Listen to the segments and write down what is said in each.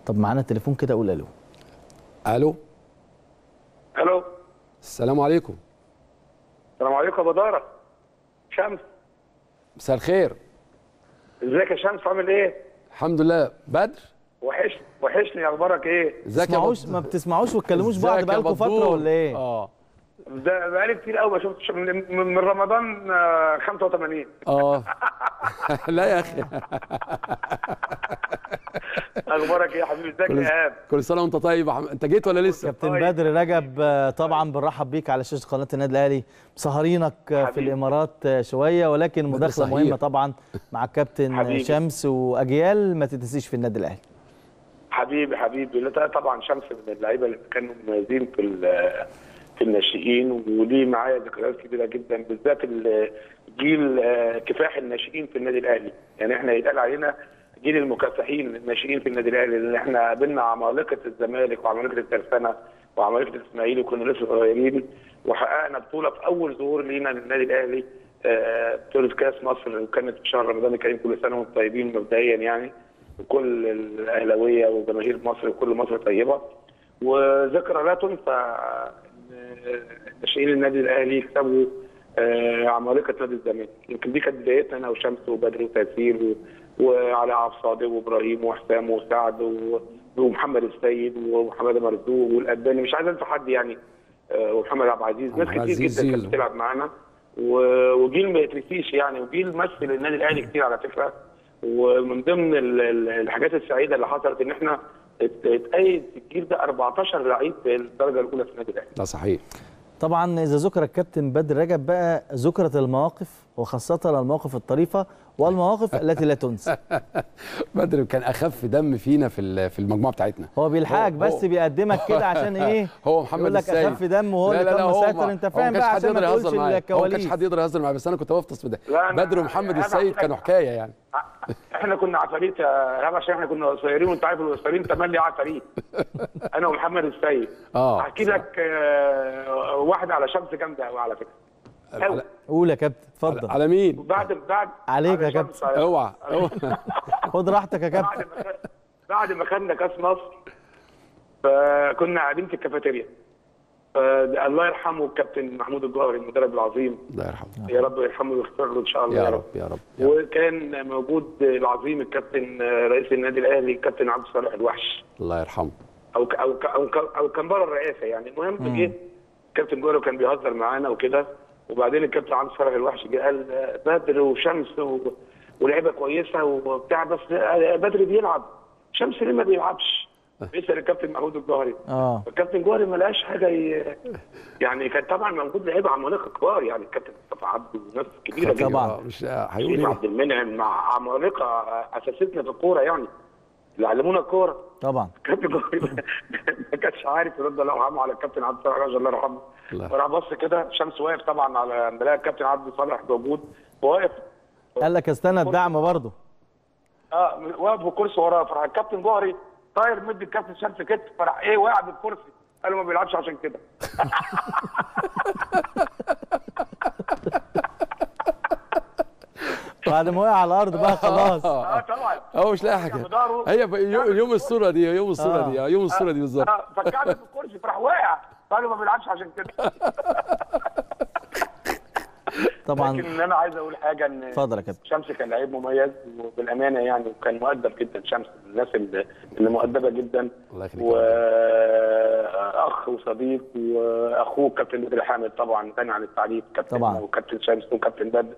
طب معانا التليفون كده قول الو الو الو السلام عليكم السلام عليكم يا بداره شمس مساء الخير ازيك يا شمس عامل ايه الحمد لله بدر وحش وحشني اخبارك ايه ازيك يا تسمعوش بدر ما بتسمعوش وتكلموش ازيك بعض يا بقالكم فتره بدور؟ ولا ايه اه ده بقالي كتير قوي ما شفتش من, من من رمضان آه، 85 اه لا يا اخي اخبارك ايه يا حبيبي ازيك كل, يا ايهاب كل سنه وانت طيب يا حم- انت جيت ولا لسه كابتن طيب. بدر رجب آه، طبعا بنرحب بيك على شاشه قناه النادي الاهلي مسهرينك آه، في حبيبي. الامارات آه، شويه ولكن مداخله صحيح. مهمه طبعا مع الكابتن حبيبي. شمس واجيال ما تتنسيش في النادي الاهلي حبيبي حبيبي لا طبعا شمس من اللعيبه اللي كانوا مميزين في ال- في الناشئين وليه معايا ذكريات كبيره جدا بالذات ال- جيل آه، كفاح الناشئين في النادي الاهلي يعني احنا يتقال علينا جيل المكافحين الناشئين في النادي الاهلي لان احنا قابلنا عمالقه الزمالك وعمالقه الترسانه وعمالقه الاسماعيلي وكنا لسه صغيرين وحققنا بطوله في اول ظهور لينا للنادي الاهلي آه، بطوله كاس مصر وكانت في شهر رمضان الكريم كل سنه وانتم طيبين مبدئيا يعني وكل الاهلاويه وجماهير مصر وكل مصر طيبه وذكرى لا تنسى إن ناشئين النادي الاهلي يكسبوا آه، عمالقه نادي الزمالك يمكن دي كانت بدايتنا انا وشمس وبدر وتيسير و- وعلي عبد الصادق وابراهيم وحسام وسعد و- ومحمد السيد ومحمد مرزوق والالباني مش عايز انسى حد يعني آه، ومحمد عبد العزيز ناس عبد كتير العزيز جدا كانت زيزو. بتلعب معانا و- وجيل ما يتنسيش يعني وجيل مثل النادي الاهلي كتير على فكره ومن ضمن ال- ال- الحاجات السعيده اللي حصلت ان احنا ات- اتأيد في الجيل ده 14 لعيب في الدرجه الاولى في النادي الاهلي ده صحيح طبعا اذا ذكر الكابتن بدر رجب بقى ذكرت المواقف وخاصه المواقف الطريفه والمواقف التي لا تنسى بدر كان اخف دم فينا في ال- في المجموعه بتاعتنا هو بيلحقك هو- بس هو- بيقدمك كده عشان ايه هو محمد يقول لك السيد. اخف دم وهو لا اللي لا كان لا هو مسيطر ما- انت هو فاهم ما بقى كانش حد عشان ما يقدر تقولش يهزر معايا هو ما كانش الكواليس حد يقدر يهزر معايا بس انا كنت بفطس بده لا، أنا- بدر ومحمد أنا السيد بحكي- كانوا حكايه يعني احنا كنا عفاريت يا ايهاب عشان احنا كنا قصيرين وانت عارف القصيرين تملي عفاريت انا ومحمد السيد آه. احكي لك آه، واحده على شمس جامده قوي على فكره أوي. على, قول يا كابتن اتفضل على مين بعد بعد عليك على يا شمس، كابتن. على- اوعى اوعى خد راحتك يا بعد كابتن ما خد- بعد ما خدنا كاس مصر فكنا قاعدين في الكافيتيريا الله يرحمه الكابتن محمود الجوهري المدرب العظيم الله يرحمه يا رب يرحمه ويغفر له ان شاء الله يا رب يا رب يا رب. وكان موجود العظيم الكابتن رئيس النادي الاهلي الكابتن عبد الصالح الوحش الله يرحمه او ك- او ك- او ك- او كان بره الرئاسه يعني المهم جه الكابتن جوهري كان بيهزر معانا وكده وبعدين الكابتن عبد الصالح الوحش جه قال آه، بدر وشمس و- ولعيبه كويسه وبتاع بس آه، بدر بيلعب شمس ليه ما بيلعبش؟ بيسال الكابتن محمود الجوهري اه الكابتن جوهري ما لقاش حاجه ي... يعني كان طبعا موجود لعيبه عمالقه كبار يعني الكابتن مصطفى عبده وناس كبيره جدا طبعا. آه، مش آه، هيقول شريف ايه عبد المنعم مع عمالقه اساستنا في الكوره يعني اللي علمونا الكوره طبعا الكابتن جوهري ما كانش عارف يرد الله يرحمه على الكابتن عبد الصالح رضي الله يرحمه الله. فراح بص كده شمس واقف طبعا على لما لقى الكابتن عبد الصالح موجود واقف قال لك استنى الدعم برضه اه واقف بالكرسي وراه فراح الكابتن جوهري طاير مد الكابتن شمس كتف فراح ايه وقع بالكرسي قال له ما بيلعبش عشان كده بعد ما وقع على الارض بقى خلاص اه طبعا هو مش لاقي حاجه بداره. هي ب- يوم يوم الصوره دي يوم الصوره آه. دي آه، يوم الصوره دي بالظبط آه، فكعب بالكرسي فراح واقع قال له ما بيلعبش عشان كده طبعا لكن انا عايز اقول حاجه ان اتفضل يا كابتن شمس كان لعيب مميز وبالامانه يعني وكان مؤدب جدا شمس من الناس اللي اللي مؤدبه جدا الله يخليك. واخ وصديق واخوه كابتن بدر حامد طبعا غني عن التعريف كابتن طبعا. وكابتن شمس وكابتن بدر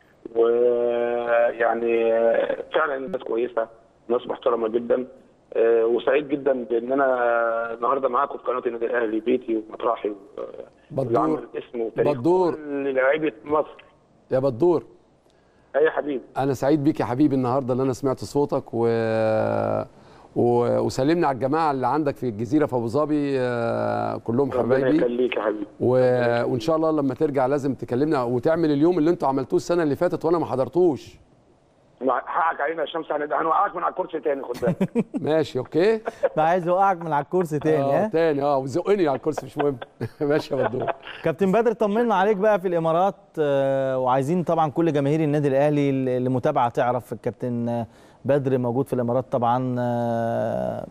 ويعني فعلا ناس كويسه ناس محترمه جدا آه، وسعيد جدا بان انا النهارده معاكم في قناه النادي الاهلي بيتي ومطرحي و- بدور. اللي عمل اسم وتاريخ بدور. كل لعيبه مصر يا بدور اي حبيبي انا سعيد بيك يا حبيبي النهارده اللي انا سمعت صوتك و... و... وسلمني على الجماعه اللي عندك في الجزيره في ابو ظبي آه، كلهم ربنا حبايبي يخليك يا حبيبي و... وان شاء الله لما ترجع لازم تكلمنا وتعمل اليوم اللي انتوا عملتوه السنه اللي فاتت وانا ما حضرتوش مع- حقك علينا يا شمس هن- هنوقعك من على الكرسي تاني خد بالك ماشي اوكي بقى عايز يوقعك من على الكرسي تاني اه ها تاني اه وزقني على الكرسي مش مهم ماشي يا بدور كابتن بدر طمنا عليك بقى في الامارات آه، وعايزين طبعا كل جماهير النادي الاهلي اللي متابعه تعرف الكابتن آه، بدر موجود في الامارات طبعا آه،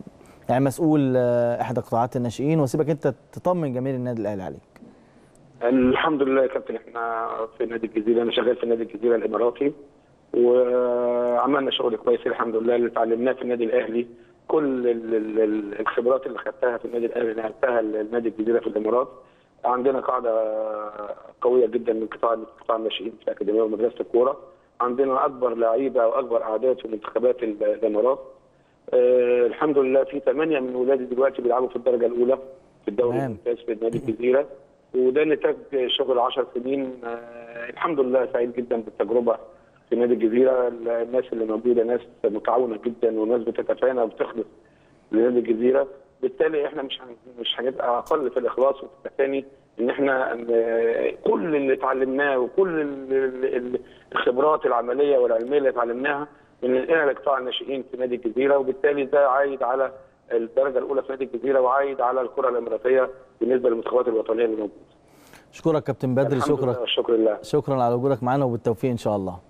يعني مسؤول آه، احدى قطاعات الناشئين واسيبك انت تطمن جماهير النادي الاهلي عليك الحمد لله يا كابتن احنا في نادي الجزيره انا شغال في نادي الجزيره الاماراتي وعملنا شغل كويس الحمد لله اللي اتعلمناه في النادي الاهلي كل ال- ال- ال- الخبرات اللي خدتها في النادي الاهلي نقلتها لنادي الجزيره في الامارات عندنا قاعده قويه جدا من قطاع قطاع الناشئين في اكاديميه ومدرسه الكوره عندنا اكبر لعيبه واكبر اعداد في منتخبات ال- الامارات آه الحمد لله في ثمانيه من ولادي دلوقتي بيلعبوا في الدرجه الاولى في الدوري تمام. الممتاز في نادي الجزيره وده نتاج شغل 10 سنين آه الحمد لله سعيد جدا بالتجربه في نادي الجزيره الناس اللي موجوده ناس متعاونه جدا وناس بتتفانى وبتخلص لنادي الجزيره بالتالي احنا مش هن- مش هنبقى اقل في الاخلاص والتفاني ان احنا آه، كل اللي اتعلمناه وكل ال- ال- ال- الخبرات العمليه والعلميه اللي اتعلمناها بننقلها لقطاع الناشئين في نادي الجزيره وبالتالي ده عايد على الدرجه الاولى في نادي الجزيره وعايد على الكره الاماراتيه بالنسبه للمنتخبات الوطنيه اللي موجوده. اشكرك كابتن بدر الحمد لله شكرا والشكر لله. شكرا على وجودك معانا وبالتوفيق ان شاء الله